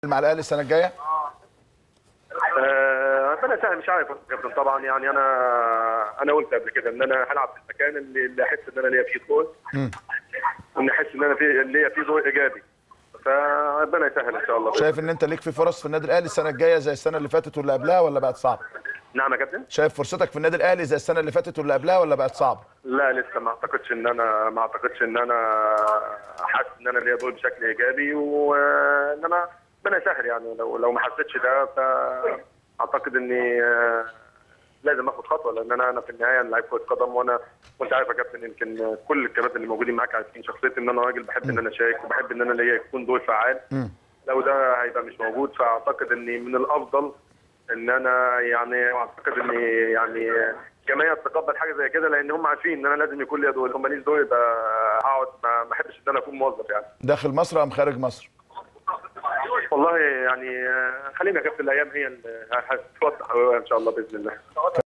مع الاهلي السنه الجايه آه، ربنا يسهل مش عارف يا كابتن طبعا يعني انا انا قلت قبل كده ان انا هلعب في المكان اللي اللي احس ان انا ليا فيه دور وان احس ان انا في ليا فيه دور ايجابي فربنا يسهل ان شاء الله شايف ان انت ليك في فرص في النادي الاهلي السنه الجايه زي السنه اللي فاتت واللي قبلها ولا بقت صعبه نعم يا كابتن شايف فرصتك في النادي الاهلي زي السنه اللي فاتت واللي قبلها ولا بقت صعبه لا لسه ما اعتقدش ان انا ما اعتقدش ان انا حاسس ان انا ليا دور بشكل ايجابي وانما ربنا يسهل يعني لو لو ما حسيتش ده فاعتقد اني آه، لازم اخد خطوه لان انا انا في النهايه أنا لعيب كره قدم وانا وانت عارف يا كابتن يمكن كل الكباتن اللي موجودين معاك عارفين شخصيتي ان انا راجل بحب ان انا اشارك وبحب ان انا ليا يكون دور فعال لو ده هيبقى مش موجود فاعتقد اني من الافضل ان انا يعني اعتقد ان يعني الجماهير تتقبل حاجه زي كده لان هم عارفين ان انا لازم يكون ليا دور هم ماليش دور يبقى هقعد ما ما احبش ان انا اكون موظف يعني داخل مصر ام خارج مصر والله يعني آه، خلينا يا كابتن الايام هي اللي هتوضح ان شاء الله باذن الله